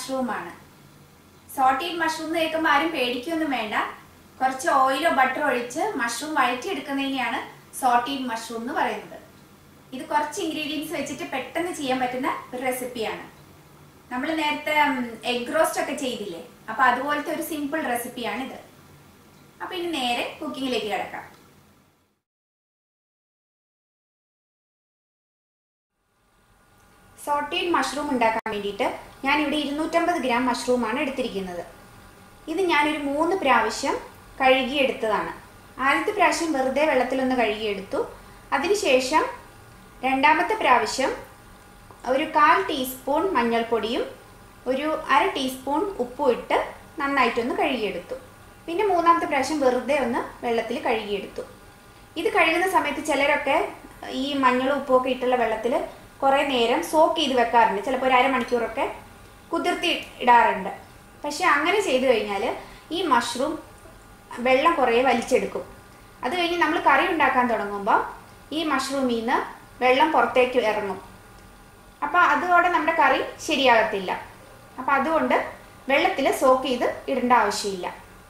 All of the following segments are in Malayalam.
മഷ്റൂമാണ് സോട്ടീഡ് മഷ്റൂം എന്ന് കേൾക്കുമ്പോൾ ആരും പേടിക്കൊന്നും വേണ്ട കുറച്ച് ഓയിലോ ബട്ടറോ ഒഴിച്ച് മഷ്റൂം വഴറ്റിയെടുക്കുന്നതിനെയാണ് സോട്ടീഡ് മഷ്റൂം എന്ന് പറയുന്നത് ഇത് കുറച്ച് ഇൻഗ്രീഡിയൻസ് വെച്ചിട്ട് പെട്ടെന്ന് ചെയ്യാൻ പറ്റുന്ന ഒരു റെസിപ്പിയാണ് നമ്മൾ നേരത്തെ എഗ് റോസ്റ്റ് ഒക്കെ ചെയ്തില്ലേ അപ്പൊ അതുപോലത്തെ ഒരു സിമ്പിൾ റെസിപ്പിയാണ് ഇത് അപ്പൊ ഇനി നേരെ കുക്കിങ്ങിലേക്ക് കിടക്കാം സോട്ടീഡ് മഷ്റൂം ഉണ്ടാക്കാൻ വേണ്ടിയിട്ട് ഞാൻ ഇവിടെ ഇരുന്നൂറ്റമ്പത് ഗ്രാം മഷ്റൂമാണ് എടുത്തിരിക്കുന്നത് ഇത് ഞാനൊരു മൂന്ന് പ്രാവശ്യം കഴുകിയെടുത്തതാണ് ആദ്യത്തെ പ്രാവശ്യം വെറുതെ വെള്ളത്തിലൊന്ന് കഴുകിയെടുത്തു അതിനുശേഷം രണ്ടാമത്തെ പ്രാവശ്യം ഒരു കാൽ ടീസ്പൂൺ മഞ്ഞൾപ്പൊടിയും ഒരു അര ടീസ്പൂൺ ഉപ്പും ഇട്ട് നന്നായിട്ടൊന്ന് കഴുകിയെടുത്തു പിന്നെ മൂന്നാമത്തെ പ്രാവശ്യം വെറുതെ ഒന്ന് വെള്ളത്തിൽ കഴുകിയെടുത്തു ഇത് കഴുകുന്ന സമയത്ത് ചിലരൊക്കെ ഈ മഞ്ഞളും ഉപ്പും ഒക്കെ ഇട്ടുള്ള വെള്ളത്തിൽ കുറേ നേരം സോക്ക് ചെയ്ത് വെക്കാറുണ്ട് ചിലപ്പോൾ ഒരു അരമണിക്കൂറൊക്കെ കുതിർത്തി ഇടാറുണ്ട് പക്ഷെ അങ്ങനെ ചെയ്തു കഴിഞ്ഞാൽ ഈ മഷ്റൂം വെള്ളം കുറേ വലിച്ചെടുക്കും അത് കഴിഞ്ഞ് നമ്മൾ കറി ഉണ്ടാക്കാൻ തുടങ്ങുമ്പോൾ ഈ മഷ്റൂമിൽ നിന്ന് വെള്ളം പുറത്തേക്ക് ഇറങ്ങും അപ്പോൾ അതോടെ നമ്മുടെ കറി ശരിയാകത്തില്ല അപ്പം അതുകൊണ്ട് വെള്ളത്തിൽ സോക്ക് ചെയ്ത് ഇടേണ്ട ആവശ്യമില്ല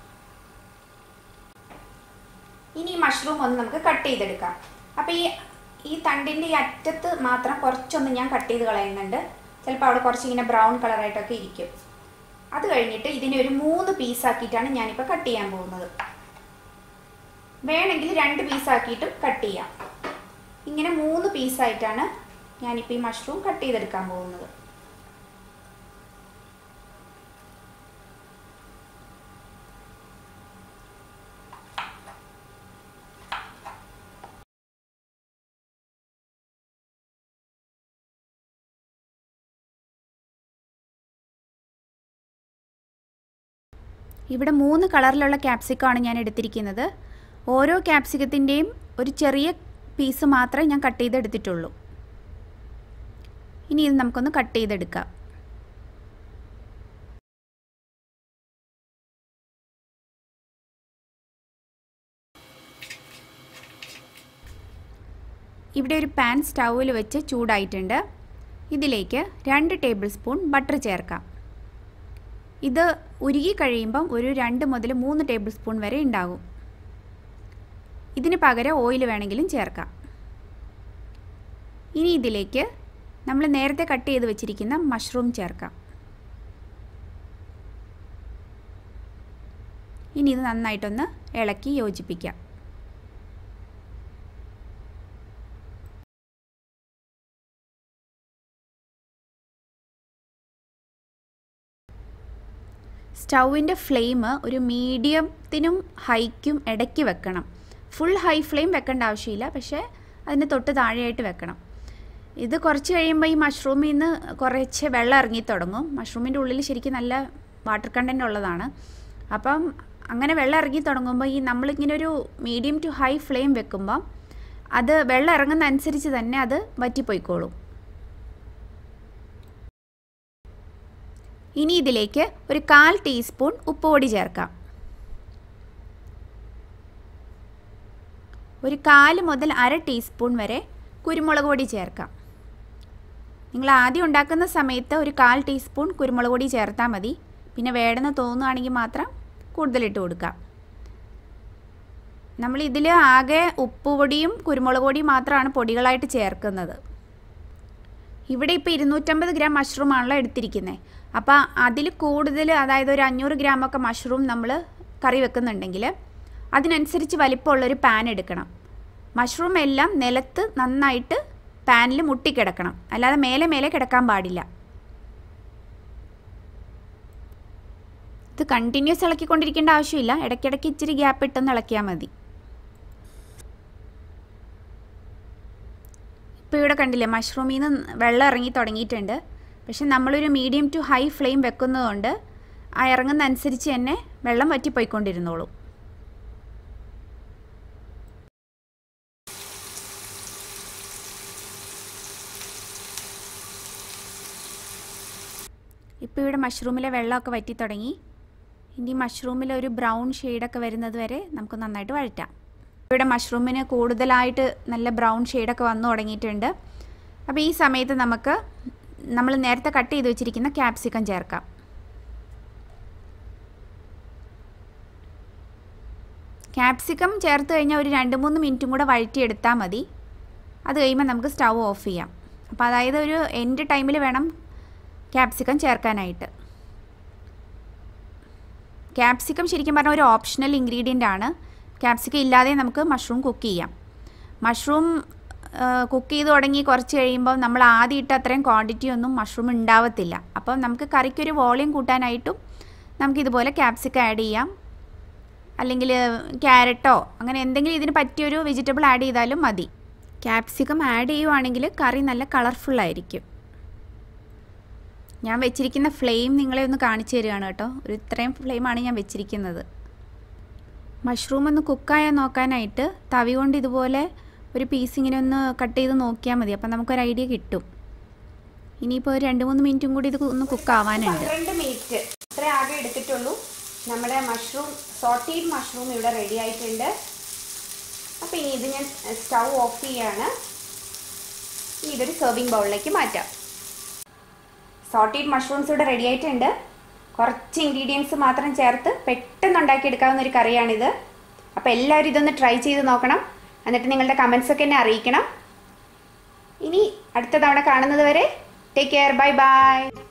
ഇനി ഈ മഷ്റൂം ഒന്ന് നമുക്ക് കട്ട് ചെയ്തെടുക്കാം അപ്പം ഈ ഈ തണ്ടിൻ്റെ ഈ അറ്റത്ത് മാത്രം കുറച്ചൊന്ന് ഞാൻ കട്ട് ചെയ്ത് കളയുന്നുണ്ട് ചിലപ്പോൾ അവിടെ കുറച്ച് ഇങ്ങനെ ബ്രൗൺ കളറായിട്ടൊക്കെ ഇരിക്കും അത് കഴിഞ്ഞിട്ട് ഇതിനെ ഒരു മൂന്ന് പീസാക്കിയിട്ടാണ് ഞാനിപ്പോൾ കട്ട് ചെയ്യാൻ പോകുന്നത് വേണമെങ്കിൽ രണ്ട് പീസാക്കിയിട്ടും കട്ട് ചെയ്യാം ഇങ്ങനെ മൂന്ന് പീസായിട്ടാണ് ഞാനിപ്പോൾ ഈ മഷ്റൂം കട്ട് ചെയ്തെടുക്കാൻ പോകുന്നത് ഇവിടെ മൂന്ന് കളറിലുള്ള ക്യാപ്സിക്കമാണ് ഞാൻ എടുത്തിരിക്കുന്നത് ഓരോ ക്യാപ്സിക്കത്തിൻ്റെയും ഒരു ചെറിയ പീസ് മാത്രമേ ഞാൻ കട്ട് ചെയ്തെടുത്തിട്ടുള്ളൂ ഇനി ഇത് നമുക്കൊന്ന് കട്ട് ചെയ്തെടുക്കാം ഇവിടെ ഒരു പാൻ സ്റ്റൗവിൽ വെച്ച് ചൂടായിട്ടുണ്ട് ഇതിലേക്ക് രണ്ട് ടേബിൾ സ്പൂൺ ബട്ടർ ചേർക്കാം ഇത് ഉരുകി കഴിയുമ്പം ഒരു രണ്ട് മുതൽ മൂന്ന് ടേബിൾ സ്പൂൺ വരെ ഉണ്ടാകും ഇതിന് പകരം ഓയിൽ വേണമെങ്കിലും ചേർക്കാം ഇനി ഇതിലേക്ക് നമ്മൾ നേരത്തെ കട്ട് ചെയ്ത് വെച്ചിരിക്കുന്ന മഷ്റൂം ചേർക്കാം ഇനി ഇത് നന്നായിട്ടൊന്ന് ഇളക്കി യോജിപ്പിക്കാം സ്റ്റൗവിൻ്റെ ഫ്ലെയിം ഒരു മീഡിയത്തിനും ഹൈക്കും ഇടയ്ക്ക് വെക്കണം ഫുൾ ഹൈ ഫ്ലെയിം വെക്കേണ്ട ആവശ്യമില്ല പക്ഷേ അതിന് തൊട്ട് താഴെയായിട്ട് വെക്കണം ഇത് കുറച്ച് കഴിയുമ്പോൾ ഈ മഷ്റൂമിൽ നിന്ന് കുറച്ച് വെള്ളം ഇറങ്ങി തുടങ്ങും മഷ്റൂമിൻ്റെ ഉള്ളിൽ ശരിക്കും നല്ല വാട്ടർ കണ്ടൻറ് ഉള്ളതാണ് അപ്പം അങ്ങനെ വെള്ളം ഇറങ്ങി തുടങ്ങുമ്പോൾ ഈ നമ്മളിങ്ങനെ ഒരു മീഡിയം ടു ഹൈ ഫ്ലെയിം വെക്കുമ്പം അത് വെള്ളം ഇറങ്ങുന്ന അനുസരിച്ച് തന്നെ അത് വറ്റിപ്പോയിക്കോളും ഇനി ഇതിലേക്ക് ഒരു കാൽ ടീസ്പൂൺ ഉപ്പുപൊടി ചേർക്കാം ഒരു കാല് മുതൽ അര ടീസ്പൂൺ വരെ കുരുമുളക് പൊടി ചേർക്കാം നിങ്ങൾ ആദ്യം ഉണ്ടാക്കുന്ന സമയത്ത് ഒരു കാൽ ടീസ്പൂൺ കുരുമുളക് പൊടി ചേർത്താൽ മതി പിന്നെ വേണമെന്ന് തോന്നുകയാണെങ്കിൽ മാത്രം കൂടുതലിട്ട് കൊടുക്കാം നമ്മൾ ഇതിൽ ആകെ ഉപ്പുപൊടിയും കുരുമുളക് പൊടിയും മാത്രമാണ് പൊടികളായിട്ട് ചേർക്കുന്നത് ഇവിടെ ഇപ്പോൾ ഇരുന്നൂറ്റമ്പത് ഗ്രാം മഷ്റൂം ആണല്ലോ എടുത്തിരിക്കുന്നത് അപ്പോൾ അതിൽ കൂടുതൽ അതായത് ഒരു അഞ്ഞൂറ് ഗ്രാമൊക്കെ മഷ്റൂം നമ്മൾ കറി വെക്കുന്നുണ്ടെങ്കിൽ അതിനനുസരിച്ച് വലിപ്പമുള്ളൊരു പാൻ എടുക്കണം മഷ്റൂം എല്ലാം നിലത്ത് നന്നായിട്ട് പാനിൽ മുട്ടിക്കിടക്കണം അല്ലാതെ മേലെ മേലെ കിടക്കാൻ പാടില്ല ഇത് കണ്ടിന്യൂസ് ഇളക്കിക്കൊണ്ടിരിക്കേണ്ട ആവശ്യമില്ല ഇടയ്ക്കിടയ്ക്ക് ഇച്ചിരി ഗ്യാപ്പ് ഇട്ടൊന്ന് ഇളക്കിയാൽ മതി ഇപ്പോൾ ഇവിടെ കണ്ടില്ലേ മഷ്റൂമിൽ നിന്ന് വെള്ളം ഇറങ്ങി തുടങ്ങിയിട്ടുണ്ട് പക്ഷെ നമ്മളൊരു മീഡിയം ടു ഹൈ ഫ്ലെയിം വെക്കുന്നതുകൊണ്ട് ആ ഇറങ്ങുന്ന അനുസരിച്ച് തന്നെ വെള്ളം വറ്റിപ്പോയിക്കൊണ്ടിരുന്നോളൂ ഇപ്പോൾ ഇവിടെ മഷ്റൂമിലെ വെള്ളമൊക്കെ വറ്റി തുടങ്ങി ഇനി മഷ്റൂമിൽ ഒരു ബ്രൗൺ ഷെയ്ഡൊക്കെ വരുന്നത് വരെ നമുക്ക് നന്നായിട്ട് വഴറ്റാം ഇവിടെ മഷ്റൂമിന് കൂടുതലായിട്ട് നല്ല ബ്രൗൺ ഷെയ്ഡൊക്കെ വന്നു തുടങ്ങിയിട്ടുണ്ട് അപ്പോൾ ഈ സമയത്ത് നമുക്ക് നമ്മൾ നേരത്തെ കട്ട് ചെയ്ത് വെച്ചിരിക്കുന്ന ക്യാപ്സിക്കം ചേർക്കാം ക്യാപ്സിക്കം ചേർത്ത് കഴിഞ്ഞാൽ ഒരു രണ്ട് മൂന്ന് മിനിറ്റും കൂടെ വഴറ്റിയെടുത്താൽ മതി അത് കഴിയുമ്പോൾ നമുക്ക് സ്റ്റൗ ഓഫ് ചെയ്യാം അപ്പോൾ അതായത് ഒരു എൻഡ് ടൈമിൽ വേണം ക്യാപ്സിക്കം ചേർക്കാനായിട്ട് ക്യാപ്സിക്കം ശരിക്കും പറഞ്ഞാൽ ഒരു ഓപ്ഷണൽ ഇൻഗ്രീഡിയൻ്റ് ആണ് ക്യാപ്സിക്കം ഇല്ലാതെ നമുക്ക് മഷ്റൂം കുക്ക് ചെയ്യാം മഷ്റൂം കുക്ക് ചെയ്ത് തുടങ്ങി കുറച്ച് കഴിയുമ്പോൾ നമ്മൾ ആദ്യം ഇട്ട അത്രയും ക്വാണ്ടിറ്റി ഒന്നും മഷ്റൂം ഉണ്ടാവത്തില്ല അപ്പം നമുക്ക് കറിക്കൊരു വോളിയം കൂട്ടാനായിട്ടും നമുക്കിതുപോലെ ക്യാപ്സിക്കം ആഡ് ചെയ്യാം അല്ലെങ്കിൽ ക്യാരറ്റോ അങ്ങനെ എന്തെങ്കിലും ഇതിന് പറ്റിയൊരു വെജിറ്റബിൾ ആഡ് ചെയ്താലും മതി ക്യാപ്സിക്കം ആഡ് ചെയ്യുവാണെങ്കിൽ കറി നല്ല കളർഫുള്ളായിരിക്കും ഞാൻ വെച്ചിരിക്കുന്ന ഫ്ലെയിം നിങ്ങളെ ഒന്ന് കാണിച്ചു തരികയാണ് കേട്ടോ ഒരു ഇത്രയും ഫ്ലെയിമാണ് ഞാൻ വെച്ചിരിക്കുന്നത് മഷ്റൂം ഒന്ന് കുക്കായാൽ നോക്കാനായിട്ട് തവി കൊണ്ട് ഇതുപോലെ ഒരു പീസ് ഇങ്ങനെ ഒന്ന് കട്ട് ചെയ്ത് നോക്കിയാൽ മതി അപ്പം നമുക്കൊരു ഐഡിയ കിട്ടും ഇനിയിപ്പോൾ ഒരു രണ്ട് മൂന്ന് മിനിറ്റും കൂടി ഇത് ഒന്ന് കുക്ക് ആവാനുണ്ട് പന്ത്രണ്ട് മിനിറ്റ് ഇത്രേ ആകെ എടുത്തിട്ടുള്ളൂ നമ്മുടെ മഷ്റൂം സോട്ടീഡ് മഷ്റൂം ഇവിടെ റെഡി ആയിട്ടുണ്ട് അപ്പോൾ ഇനി ഇത് ഞാൻ സ്റ്റൗ ഓഫ് ചെയ്യാണ് ഇനി ഇതൊരു സെർവിങ് ബൗളിലേക്ക് മാറ്റാം സോട്ടീഡ് മഷ്റൂംസ് ഇവിടെ റെഡി ആയിട്ടുണ്ട് കുറച്ച് ഇൻഗ്രീഡിയൻസ് മാത്രം ചേർത്ത് പെട്ടെന്ന് ഉണ്ടാക്കിയെടുക്കാവുന്ന ഒരു കറിയാണിത് അപ്പോൾ എല്ലാവരും ഇതൊന്ന് ട്രൈ ചെയ്ത് നോക്കണം എന്നിട്ട് നിങ്ങളുടെ കമൻസ് ഒക്കെ എന്നെ അറിയിക്കണം ഇനി അടുത്ത തവണ കാണുന്നത് വരെ ടേക്ക് കെയർ ബൈ ബൈ